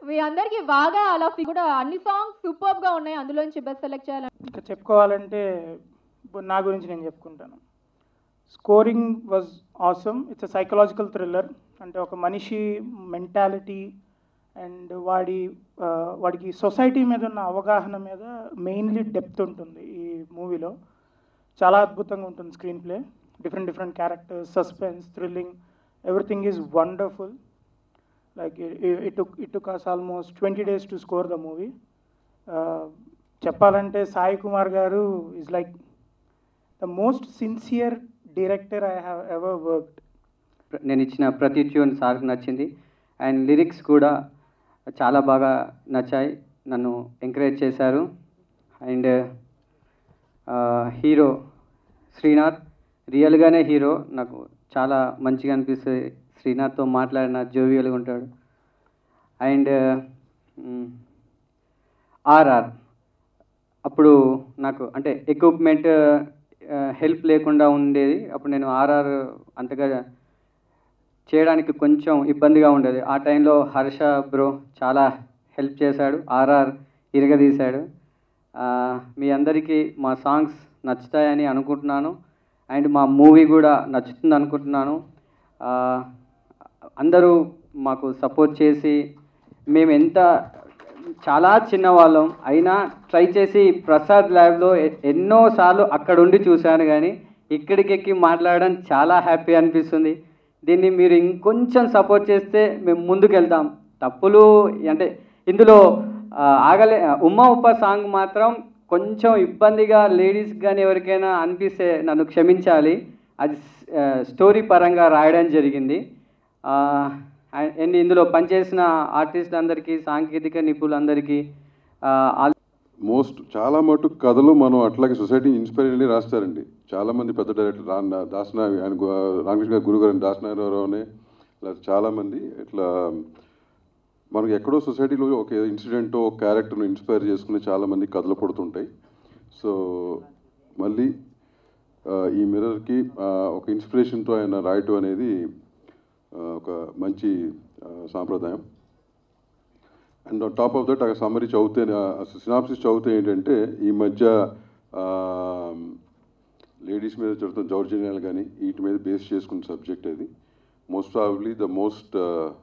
మీ అందరికి బాగా అలా ఫీ- కూడా అన్ని సాంగ్స్ సూపర్ గా ఉన్నాయి అందులోంచి బెస్ట్ సెలెక్ట్ చేయాలని ఇంకా చెప్పుకోవాలంటే ఇప్పుడు నా గురించి నేను చెప్పుకుంటాను scoring was awesome it's a psychological thriller అంటే ఒక మనిషి మెంటాలిటీ అండ్ వాడి ఆ, వాడికి సొసైటీ మీద ఉన్న అవగాహన మీద మెయిన్లీ డెప్త్ ఉంటుంది ఈ మూవీలో చాలా అద్భుతంగా ఉంటుంది screen play different different characters suspense thrilling everything is wonderful like it took it took us almost twenty days to score the movie చెప్పాలంటే Sai Kumar garu is like the most sincere director I have ever worked నేను ఇచ్చిన ప్రతి tune సార్కి నచ్చింది and lyrics కూడా చాలా బాగా నచ్చాయి నన్ను ఎంకరేజ్ చేశారు అండ్ హీరో శ్రీనాథ్ రియల్గానే హీరో నాకు చాలా మంచిగా అనిపిస్తుంది శ్రీనాథ్తో మాట్లాడిన జోవియల్గా ఉంటాడు అండ్ ఆర్ఆర్ అప్పుడు నాకు అంటే ఎక్విప్మెంట్ హెల్ప్ లేకుండా ఉండేది అప్పుడు నేను ఆర్ఆర్ అంతగా చేయడానికి కొంచెం ఇబ్బందిగా ఉండేది ఆ టైంలో హర్ష బ్రో చాలా హెల్ప్ చేశాడు ఆర్ఆర్ ఇరగదీశాడు ఆ, మీ అందరికీ మా సాంగ్స్ నచ్చుతాయని అనుకుంటున్నాను అండ్ మా మూవీ కూడా నచ్చుతుంది అనుకుంటున్నాను ఆ, అందరూ మాకు సపోర్ట్ చేసి మేము ఎంత చాలా చిన్నవాళ్ళం అయినా ట్రై చేసి ప్రసాద్ ల్యాబ్లో ఎ- ఎన్నోసార్లు అక్కడ ఉండి చూశాను కానీ ఇక్కడికి ఎక్కి మాట్లాడడం చాలా హ్యాపీ అనిపిస్తుంది దీన్ని మీరు ఇంకొంచెం సపోర్ట్ చేస్తే మేము ముందుకు వెళ్తాం తప్పులు అంటే ఇందులో ఆ, ఆగలే ఉమ్మ ఉప్ప సాంగ్ మాత్రం కొంచెం ఇబ్బందిగా లేడీస్ కానీ ఎవరికైనా అనిపిస్తే నన్ను క్షమించాలి అది ఆ, స్టోరీ పరంగా రాయడం జరిగింది ఆ, అండ్ ఇందులో పనిచేసిన ఆర్టిస్టులందరికీ సాంకేతిక నిపుణులందరికీ ఆ, ఆల్- మోస్ట్ చాలా మటుకు కథలు మనం అట్లాగే సొసైటీ ఇన్స్పైర్ అయ్యి రాస్తారండి చాలా మంది పెద్ద డైరెక్టర్ రా దాసనావి ఆయన గు- రామకృష్ణ గారు గురుగారు దాసనారావునే ఇలా చాలా మంది ఇట్లా మనకి ఎక్కడో సొసైటీలో ఒక ఇన్సిడెంట్ ఒక క్యారెక్టర్ను ఇన్స్పైర్ చేసుకుని చాలా మంది కథలు పడుతుంటాయి సో మళ్ళీ ఆ, ఈ మిర్రర్కి ఆ, ఒక ఇన్స్పిరేషన్తో ఆయన రాయటం అనేది ఆ, ఒక మంచి ఆ, సాంప్రదాయం and on top of that ఆ సమ్మరీ చదివితే సినాప్సిస్ చదివితే ఏంటంటే ఈ మధ్య లేడీస్ మీద జరుగుతున్న దౌర్జన్యాలు కానీ వీటి మీద బేస్ చేసుకున్న సబ్జెక్ట్ అది most probably the most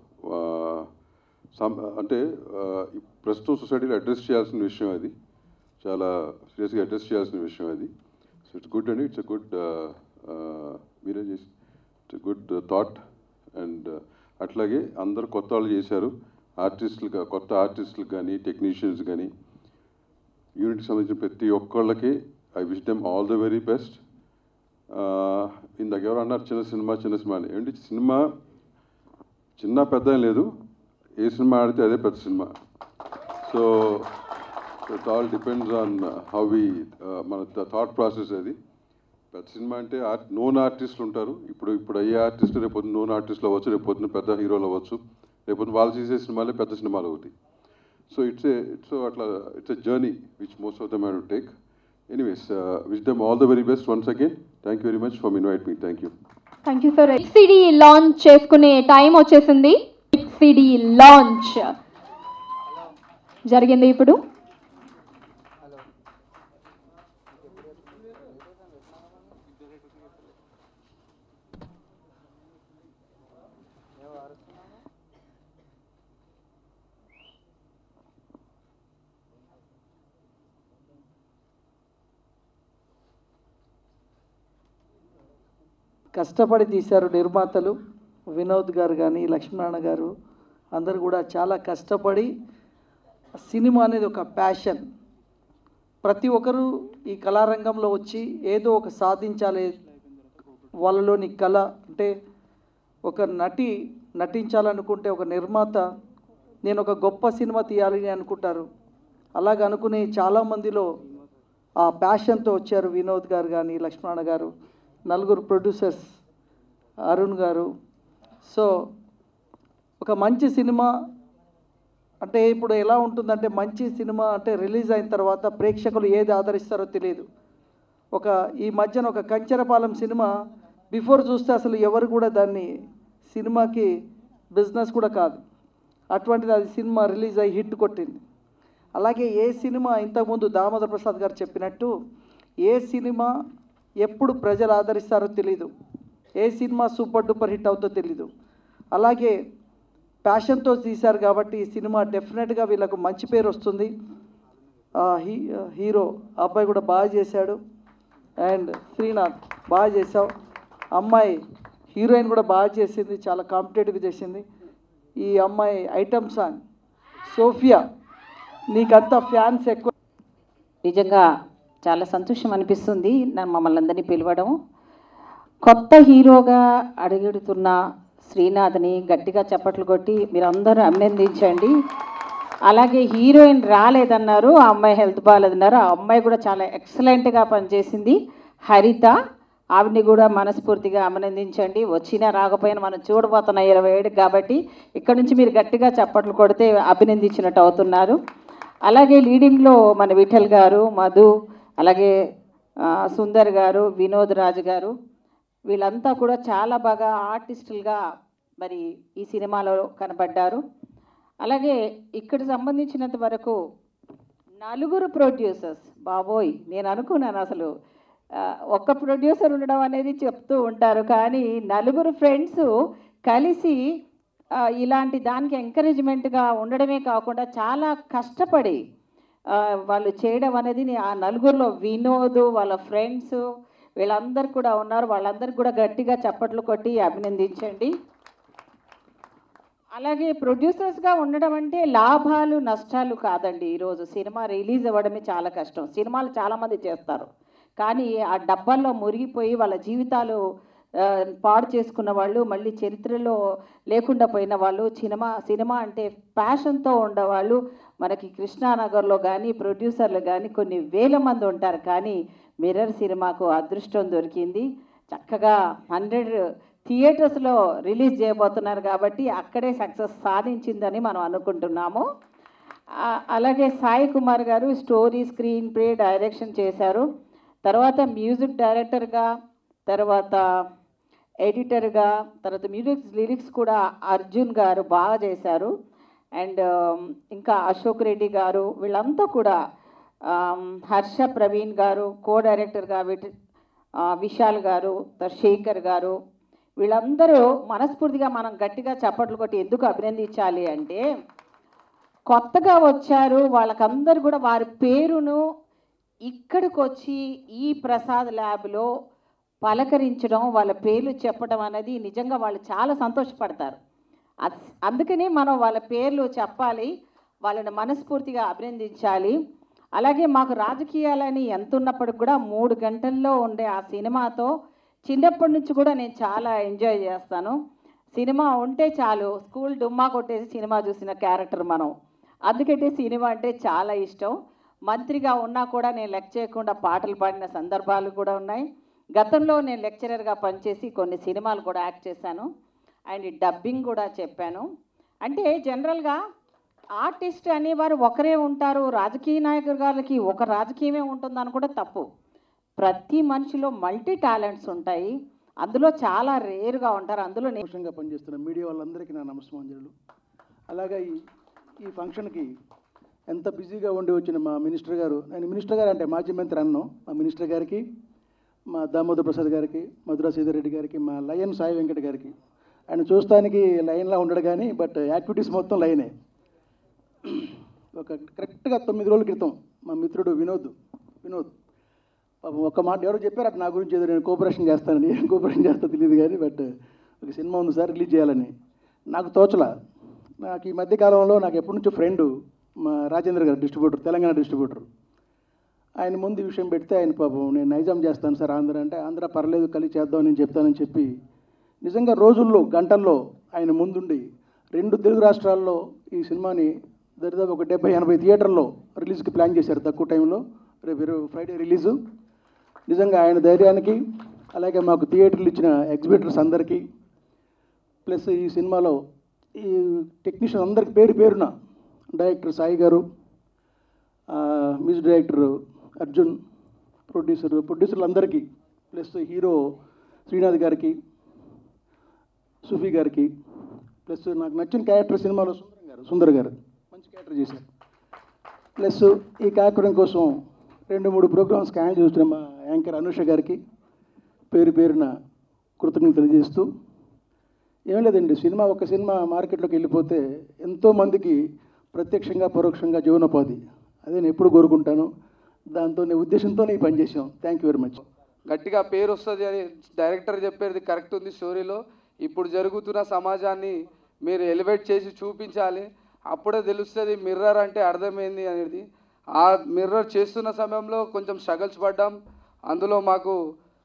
some అంటే uh, ఈ ప్రస్తుతం సొసైటీలో అడ్రస్ చేయాల్సిన విషయం అది చాలా సీరియస్గా అడ్రస్ చేయాల్సిన విషయం అది సో ఇట్స్ గుడ్ అండి ఇట్స్ అ గుడ్ మీరేం చేసి ఇట్స్ గుడ్ థాట్ అండ్ అట్లాగే అందరు కొత్త వాళ్ళు చేశారు ఆర్టిస్టులు కొత్త ఆర్టిస్టులు కానీ టెక్నీషియన్స్ కానీ యూనిట్కి సంబంధించిన ప్రతి ఒక్కళ్ళకి I wish them all the very best ఇందాక ఎవరు అన్నారు చిన్న సినిమా చిన్న సినిమా అని ఏంటి సినిమా చిన్న పెద్ద ఏం లేదు ఏ సినిమా ఆడితే అదే పెద్ద cinema so it all depends on how we మన థాట్ ప్రాసెస్ అది పెద్ద సినిమా అంటే ఆర్ట్ నోన్ ఆర్టిస్టులు ఉంటారు ఇప్పుడు ఇప్పుడు అయ్యే ఆర్టిస్ట్ రేపు పొద్దున్న నోన్ ఆర్టిస్టులు అవ్వచ్చు రేపు పొద్దున్న పెద్ద హీరోలు అవ్వచ్చు రేపు పొద్దున్న వాళ్ళు చేసే సినిమాలే పెద్ద సినిమాలు అవుతాయి సో ఇట్స్ ఏ ఇట్స్ అట్లా it's a journey which most of them have to take anyways which them all the very best once again thank you very much for invite me thank you thank you sir CD launch చేసుకునే time వచ్చేసింది CD launch జరిగింది ఇప్పుడు కష్టపడి తీశారు నిర్మాతలు వినోద్ గారు కానీ లక్ష్మీనారాయణ గారు అందరు కూడా చాలా కష్టపడి సినిమా అనేది ఒక ప్యాషన్ ప్రతి ఒక్కరూ ఈ కళారంగంలో వచ్చి ఏదో ఒక సాధించాలి వాళ్ళలోని కళ అంటే ఒక నటి నటించాలనుకుంటే ఒక నిర్మాత నేను ఒక గొప్ప సినిమా తీయాలని అనుకుంటారు అలాగ అనుకునే చాలామందిలో ఆ ప్యాషన్తో వచ్చారు వినోద్ గారు కానీ లక్ష్మణ గారు నలుగురు ప్రొడ్యూసర్స్ అరుణ్ గారు సో ఒక మంచి సినిమా అంటే ఇప్పుడు ఎలా ఉంటుందంటే మంచి సినిమా అంటే రిలీజ్ అయిన తర్వాత ప్రేక్షకులు ఏది ఆదరిస్తారో తెలియదు ఒక ఈ మధ్యన ఒక కంచెరపాలెం సినిమా బిఫోర్ చూస్తే అసలు ఎవరు కూడా దాన్ని సినిమాకి బిజినెస్ కూడా కాదు అటువంటిది అది సినిమా రిలీజ్ అయ్యి హిట్ కొట్టింది అలాగే ఏ సినిమా ఇంతకుముందు దామోదర్ ప్రసాద్ గారు చెప్పినట్టు ఏ సినిమా ఎప్పుడు ప్రజలు ఆదరిస్తారో తెలీదు ఏ సినిమా సూపర్ డూపర్ హిట్ అవుతుందో తెలీదు అలాగే ప్యాషన్తో తీశారు కాబట్టి ఈ సినిమా డెఫినెట్గా వీళ్ళకు మంచి పేరు వస్తుంది ఆ హీ హీరో ఆ అబ్బాయి కూడా బాగా చేశాడు అండ్ శ్రీనాథ్ బాగా చేసావు అమ్మాయి హీరోయిన్ కూడా బాగా చేసింది చాలా కాంపిటేటివ్గా చేసింది ఈ అమ్మాయి ఐటమ్ సాంగ్ సోఫియా నీకంతా ఫ్యాన్స్ ఎక్కువ నిజంగా చాలా సంతోషం అనిపిస్తుంది నా మమ్మల్ని అందరినీ పిలవడం కొత్త హీరోగా అడుగుతున్న శ్రీనాథ్ని గట్టిగా చప్పట్లు కొట్టి మీరందరూ అభినందించండి అలాగే హీరోయిన్ రాలేదన్నారు ఆ అమ్మాయి హెల్త్ బాగాలేదన్నారు ఆ అమ్మాయి కూడా చాలా ఎక్సలెంట్గా పనిచేసింది హరిత ఆవిడ్ని కూడా మనస్ఫూర్తిగా అభినందించండి వచ్చినా రాకపోయినా మనం చూడబోతున్న ఇరవై ఏడు కాబట్టి ఇక్కడ నుంచి మీరు గట్టిగా చప్పట్లు కొడితే అభినందించినట్టు అవుతున్నారు అలాగే లీడింగ్లో మన విఠల్ గారు మధు అలాగే ఆ, సుందర్ గారు వినోద్ రాజు గారు వీళ్ళంతా కూడా చాలా బాగా ఆర్టిస్టులుగా మరి ఈ సినిమాలో కనబడ్డారు అలాగే ఇక్కడ సంబంధించినంత వరకు నలుగురు ప్రొడ్యూసర్స్ బాబోయ్ నేను అనుకున్నాను అసలు ఆ, ఒక్క ప్రొడ్యూసర్ ఉండడం అనేది చెప్తూ ఉంటారు కానీ నలుగురు ఫ్రెండ్స్ కలిసి ఆ, ఇలాంటి దానికి ఎంకరేజ్మెంట్గా ఉండడమే కాకుండా చాలా కష్టపడి ఆ, వాళ్ళు చేయడం అనేది నే- ఆ నలుగురిలో వినోద్ వాళ్ళ ఫ్రెండ్స్ వీళ్ళందరూ కూడా ఉన్నారు వాళ్ళందరికీ కూడా గట్టిగా చప్పట్లు కొట్టి అభినందించండి అలాగే ప్రొడ్యూసర్స్గా ఉండడం అంటే లాభాలు నష్టాలు కాదండి ఈరోజు సినిమా రిలీజ్ అవ్వడమే చాలా కష్టం సినిమాలు చాలామంది చేస్తారు కానీ ఆ డబ్బాల్లో మురిగిపోయి వాళ్ళ జీవితాలు ఆ, పాడు చేసుకున్న వాళ్ళు మళ్ళీ చరిత్రలో లేకుండా పోయిన వాళ్ళు సినిమా సినిమా అంటే ప్యాషన్తో ఉండేవాళ్ళు మనకి కృష్ణానగర్లో కానీ ప్రొడ్యూసర్లు కానీ కొన్ని వేల మంది ఉంటారు కానీ మిర్రర్ సినిమాకు అదృష్టం దొరికింది చక్కగా హండ్రెడ్ థియేటర్స్లో రిలీజ్ చేయబోతున్నారు కాబట్టి అక్కడే సక్సెస్ సాధించిందని మనం అనుకుంటున్నాము ఆ, అలాగే సాయి కుమార్ గారు స్టోరీ స్క్రీన్ ప్లే డైరెక్షన్ చేశారు తర్వాత మ్యూజిక్ డైరెక్టర్గా తర్వాత ఎడిటర్గా తర్వాత మ్యూజిక్ లిరిక్స్ కూడా అర్జున్ గారు బాగా చేశారు అండ్ ఇంకా అశోక్ రెడ్డి గారు వీళ్ళంతా కూడా ఆమ్, హర్ష ప్రవీణ్ గారు కో డైరెక్టర్గా వీటి ఆ, విశాల్ గారు తర్వాత శేఖర్ గారు వీళ్ళందరూ మనస్ఫూర్తిగా మనం గట్టిగా చప్పట్లు కొట్టి ఎందుకు అభినందించాలి అంటే కొత్తగా వచ్చారు వాళ్ళకందరూ కూడా వారి పేరును ఇక్కడికి వచ్చి ఈ ప్రసాద్ ల్యాబ్లో పలకరించడం వాళ్ళ పేర్లు చెప్పడం అనేది నిజంగా వాళ్ళు చాలా సంతోషపడతారు అద్- అందుకని మనం వాళ్ళ పేర్లు చెప్పాలి వాళ్ళని మనస్ఫూర్తిగా అభినందించాలి అలాగే మాకు రాజకీయాలని ఎంత ఉన్నప్పటికి కూడా మూడు గంటల్లో ఉండే ఆ సినిమాతో చిన్నప్పటి నుంచి కూడా నేను చాలా ఎంజాయ్ చేస్తాను సినిమా ఉంటే చాలు స్కూల్ డుమ్మా కొట్టేసి సినిమా చూసిన క్యారెక్టర్ మనం అందుకంటే సినిమా అంటే చాలా ఇష్టం మంత్రిగా ఉన్నా కూడా నేను లెక్ చేయకుండా పాటలు పాడిన సందర్భాలు కూడా ఉన్నాయి గతంలో నేను లెక్చరర్గా పనిచేసి కొన్ని సినిమాలు కూడా యాక్ట్ చేశాను అండ్ డబ్బింగ్ కూడా చెప్పాను అంటే జనరల్గా ఆర్టిస్ట్ అనేవారు ఒకరే ఉంటారు రాజకీయ నాయకులకి ఒక రాజకీయమే ఉంటుందని కూడా తప్పు ప్రతి మనిషిలో మల్టీ టాలెంట్స్ ఉంటాయి అందులో చాలా రేరుగా ఉంటారు అందులో నేను సంతోషంగా పనిచేస్తున్న మీడియా వాళ్ళందరికీ నా నమస్కారాలు అలాగే ఈ ఈ ఫంక్షన్కి ఎంత బిజీగా ఉండి వచ్చిన మా మినిస్టర్ గారు నేను మినిస్టర్ గారు అంటే మాజీ మంత్రి అన్నం మా మినిస్టర్ గారికి మా దామోదర్ ప్రసాద్ గారికి మధురా శ్రీధర్ రెడ్డి గారికి మా లయన్ సాయి వెంకట గారికి ఆయన చూస్తానికి లైన్లో ఉండడు కానీ బట్ యాక్టివిటీస్ మొత్తం లైనే ఒక కరెక్ట్గా తొమ్మిది రోజుల క్రితం మా మిత్రుడు వినోద్ వినోద్ పాపం ఒక్క మాట ఎవరో చెప్పారు అటు నా గురించి ఏదో నేను కోఆపరేషన్ చేస్తానని ఏం కోఆపరేషన్ చేస్తా తెలియదు కానీ బట్ ఒక సినిమా ఉంది సార్ రిలీజ్ చేయాలని నాకు తోచల నాకు ఈ మధ్య కాలంలో నాకు ఎప్పటి నుంచో ఫ్రెండ్ మా రాజేంద్ర గారు డిస్ట్రిబ్యూటర్ తెలంగాణ డిస్ట్రిబ్యూటర్ ఆయన ముందు ఈ విషయం పెడితే ఆయన పాపం నేను నైజాం చేస్తాను సార్ ఆంధ్ర అంటే ఆంధ్ర పర్లేదు కలిసి చేద్దాం నేను చెప్తానని చెప్పి నిజంగా రోజుల్లో గంటల్లో ఆయన ముందుండి రెండు తెలుగు రాష్ట్రాల్లో ఈ సినిమాని దరిదాపు ఒక డెబ్బై ఎనభై థియేటర్లో రిలీజ్కి ప్లాన్ చేశారు తక్కువ టైంలో రేపు ఇరవై ఫ్రైడే రిలీజు నిజంగా ఆయన ధైర్యానికి అలాగే మాకు థియేటర్లు ఇచ్చిన ఎగ్జిబిటర్స్ అందరికీ ప్లస్ ఈ సినిమాలో ఈ టెక్నీషియన్ అందరికి పేరు పేరున డైరెక్టర్ సాయి గారు ఆ, మ్యూజిక్ డైరెక్టర్ అర్జున్ ప్రొడ్యూసర్ ప్రొడ్యూసర్లు అందరికీ ప్లస్ హీరో శ్రీనాథ్ గారికి సుఫీ గారికి ప్లస్ నాకు నచ్చిన క్యారెక్టర్ సినిమాలో సుందరం గారు సుందర్ గారు మంచి క్యారెక్టర్ చేశారు ప్లస్ ఈ కార్యక్రమం కోసం రెండు మూడు ప్రోగ్రామ్స్ క్యాన్ చూస్తున్న మా యాంకర్ అనుష గారికి పేరు పేరున కృతజ్ఞతలు తెలియజేస్తూ ఏం లేదండి సినిమా ఒక సినిమా మార్కెట్లోకి వెళ్ళిపోతే ఎంతోమందికి ప్రత్యక్షంగా పరోక్షంగా జీవనోపాధి అదే నేను ఎప్పుడు కోరుకుంటాను దాంతో ఉద్దేశంతోనే ఈ పని చేసాం థ్యాంక్ యూ వెరీ మచ్ గట్టిగా పేరు వస్తుంది అని డైరెక్టర్ చెప్పేది కరెక్ట్ ఉంది స్టోరీలో ఇప్పుడు జరుగుతున్న సమాజాన్ని మీరు ఎలివేట్ చేసి చూపించాలి అప్పుడే తెలుస్తుంది మిర్రర్ అంటే అర్థమైంది అనేది ఆ మిర్రర్ చేస్తున్న సమయంలో కొంచెం స్ట్రగల్స్ పడ్డాం అందులో మాకు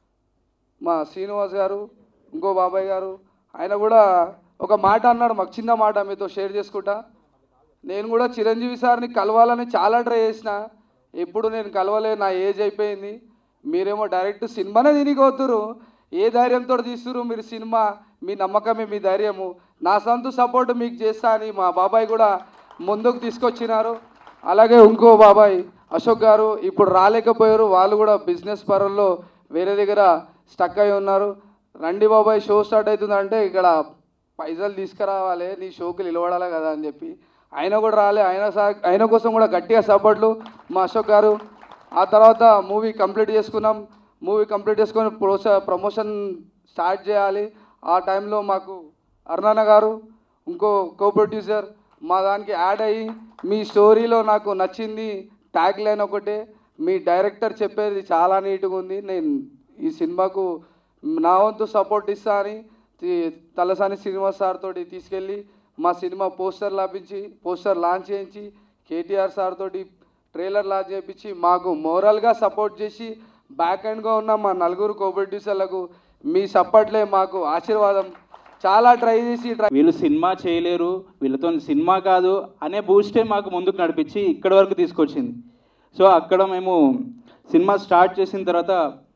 మా శ్రీనివాస్ గారు ఇంకో బాబాయ్ గారు ఆయన కూడా ఒక మాట అన్నాడు మాకు చిన్న మాట మీతో షేర్ చేసుకుంటా నేను కూడా చిరంజీవి సార్ని కలవాలని చాలా ట్రై చేసిన ఎప్పుడు నేను కలవలే నా ఏజ్ అయిపోయింది మీరేమో డైరెక్ట్ సినిమానే తినిగోతురు ఏ ధైర్యంతో తీస్తురు మీరు సినిమా మీ నమ్మకమే మీ ధైర్యము నా సొంత సపోర్ట్ మీకు చేస్తా అని మా బాబాయ్ కూడా ముందుకు తీసుకొచ్చినారు అలాగే ఇంకో బాబాయ్ అశోక్ గారు ఇప్పుడు రాలేకపోయారు వాళ్ళు కూడా బిజినెస్ పరంలో వేరే దగ్గర స్టక్ అయి ఉన్నారు రండి బాబాయ్ షో స్టార్ట్ అవుతుందంటే ఇక్కడ పైసలు తీసుకురావాలి నీ షోకి నిలబడాలి కదా అని చెప్పి ఆయన కూడా రాలే ఆయన సా- ఆయన కోసం కూడా గట్టిగా సపోర్ట్లు మా అశోక్ గారు ఆ తర్వాత మూవీ కంప్లీట్ చేసుకున్నాం మూవీ కంప్లీట్ చేసుకొని ప్రోస ప్రమోషన్ స్టార్ట్ చేయాలి ఆ టైంలో మాకు అరుణాన్న గారు ఇంకో కో ప్రొడ్యూసర్ మా దానికి యాడ్ అయ్యి మీ స్టోరీలో నాకు నచ్చింది ట్యాగ్ లైన్ ఒకటే మీ డైరెక్టర్ చెప్పేది చాలా నీట్గా ఉంది నేను ఈ సినిమాకు నా వంతు సపోర్ట్ ఇస్తా అని తి- తలసాని శ్రీనివాస్ సార్ తోటి తీసుకెళ్ళి మా సినిమా పోస్టర్ లాపించి పోస్టర్ లాంచ్ చేయించి కేటీఆర్ సార్ తోటి ట్రైలర్ లాంచ్ చేయించి మాకు మోరల్గా సపోర్ట్ చేసి బ్యాక్ ఎండ్గా ఉన్న మా నలుగురు కో ప్రొడ్యూసర్లకు మీ సపోర్ట్లే మాకు ఆశీర్వాదం చాలా ట్రై చేసి ట్రై వీళ్ళు సినిమా చేయలేరు వీళ్ళతో సినిమా కాదు అనే బూస్టే మాకు ముందుకు నడిపించి ఇక్కడి వరకు తీసుకొచ్చింది సో అక్కడ మేము సినిమా స్టార్ట్ చేసిన తర్వాత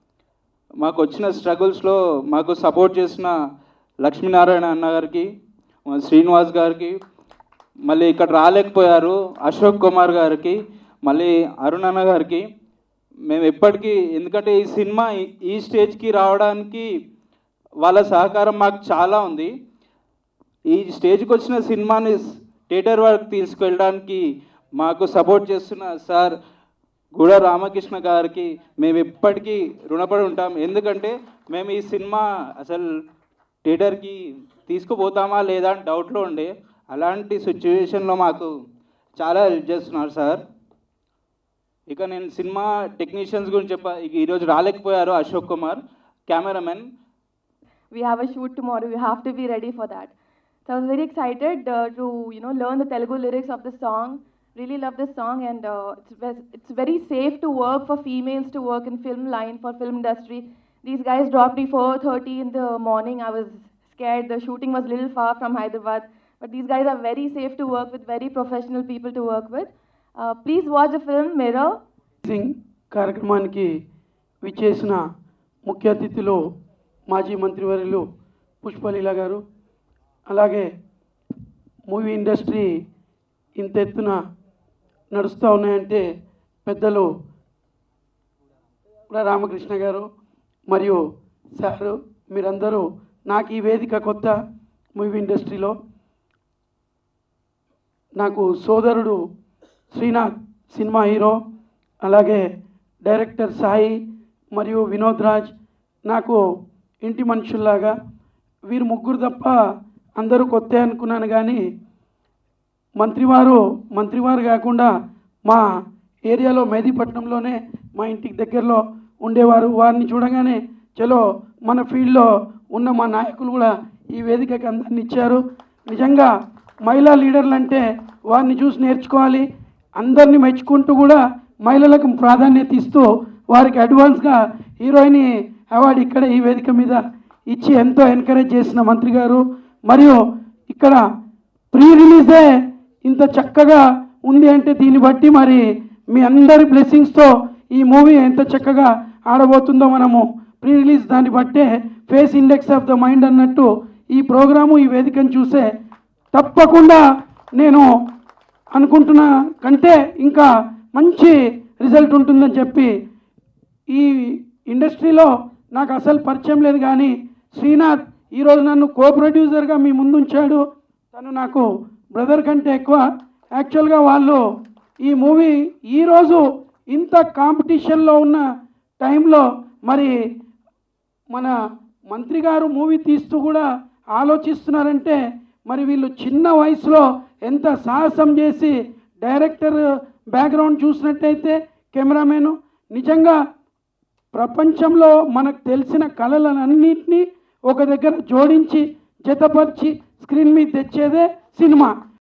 మాకు వచ్చిన స్ట్రగుల్స్లో మాకు సపోర్ట్ చేసిన లక్ష్మీనారాయణ అన్న గారికి మా శ్రీనివాస్ గారికి మళ్ళీ ఇక్కడ రాలేకపోయారు అశోక్ కుమార్ గారికి మళ్ళీ అరుణ్ అన్న గారికి మేము ఎప్పటికీ ఎందుకంటే ఈ సినిమా ఈ- ఈ స్టేజ్కి రావడానికి వాళ్ళ సహకారం మాకు చాలా ఉంది ఈ స్టేజ్కి వచ్చిన సినిమాని థియేటర్ వరకు తీసుకెళ్ళడానికి మాకు సపోర్ట్ చేస్తున్న సార్ గూడ రామకృష్ణ గారికి మేము ఎప్పటికీ రుణపడి ఉంటాం ఎందుకంటే మేము ఈ సినిమా అసలు థియేటర్కి తీసుకుపోతామా లేదా అని డౌట్లో ఉండే అలాంటి సిచ్యువేషన్లో మాకు చాలా హెల్ప్ చేస్తున్నారు సార్ ఇక నేను సినిమా టెక్నీషియన్స్ గురించి చెప్ప ఇక ఈరోజు రాలేకపోయారు Ashok Kumar cameraman we have a shoot tomorrow. You have to be ready for that. So I was very excited uh, to you know learn the Telugu lyrics of the song. Really love this song, and uh, it's ve- it's very safe to work for females to work in film line for film industry. These guys dropped me 4:30 in the morning. I was scared. The shooting was a little far from Hyderabad, but these guys are very safe to work with, very professional people to work with. Uh, please watch the film Mirror. Singh కార్యక్రమానికి విచ్చేసిన ముఖ్య అతిథులు మాజీ మంత్రివర్యులు పుష్పలీల గారు అలాగే movie industry ఇంత ఎత్తున నడుస్తూ ఉన్నాయంటే పెద్దలు కూడా రామకృష్ణ గారు మరియు సారు మీరందరూ నాకు ఈ వేదిక కొత్త మూవీ ఇండస్ట్రీలో నాకు సోదరుడు శ్రీనాథ్ సినిమా హీరో అలాగే డైరెక్టర్ సాయి మరియు వినోద్ రాజ్ నాకు ఇంటి మనుషుల్లాగా వీరు ముగ్గురు తప్ప అందరూ కొత్త అనుకున్నాను కానీ మంత్రివారు మంత్రివారు కాకుండా మా ఏరియాలో మెహదీపట్నంలోనే మా ఇంటికి దగ్గరలో ఉండేవారు వారిని చూడగానే చలో మన ఫీల్డ్లో ఉన్న మా నాయకులు కూడా ఈ వేదికకి అందరిని ఇచ్చారు నిజంగా మహిళా లీడర్లు అంటే వారిని చూసి నేర్చుకోవాలి అందరినీ మెచ్చుకుంటూ కూడా మహిళలకు ప్రాధాన్యత ఇస్తూ వారికి అడ్వాన్స్గా హీరోయిన్ అవార్డు ఇక్కడ ఈ వేదిక మీద ఇచ్చి ఎంతో ఎంకరేజ్ చేసిన మంత్రి గారు మరియు ఇక్కడ ప్రీ రిలీజే ఇంత చక్కగా ఉంది అంటే దీన్ని బట్టి మరి మీ అందరి బ్లెస్సింగ్స్తో ఈ మూవీ ఎంత చక్కగా ఆడబోతుందో మనము ప్రీ రిలీజ్ దాన్ని బట్టే face index of the mind అన్నట్టు ఈ ప్రోగ్రాము ఈ వేదికను చూసే తప్పకుండా నేను అనుకుంటున్న కంటే ఇంకా మంచి రిజల్ట్ ఉంటుందని చెప్పి ఈ ఇండస్ట్రీలో నాకు అసలు పరిచయం లేదు కానీ శ్రీనాథ్ ఈరోజు నన్ను కో ప్రొడ్యూసర్గా మీ ముందు ఉంచాడు తను నాకు బ్రదర్ కంటే ఎక్కువ యాక్చువల్గా వాళ్ళు ఈ మూవీ ఈరోజు ఇంత కాంపిటీషన్లో ఉన్న టైంలో మరి మన మంత్రి గారు మూవీ తీస్తూ కూడా ఆలోచిస్తున్నారంటే మరి వీళ్ళు చిన్న వయసులో ఎంత సాహసం చేసి డైరెక్టర్ బ్యాక్గ్రౌండ్ చూసినట్టయితే కెమెరామెన్ నిజంగా ప్రపంచంలో మనకు తెలిసిన కళలన్నింటినీ ఒక దగ్గర జోడించి జతపరిచి స్క్రీన్ మీద తెచ్చేదే సినిమా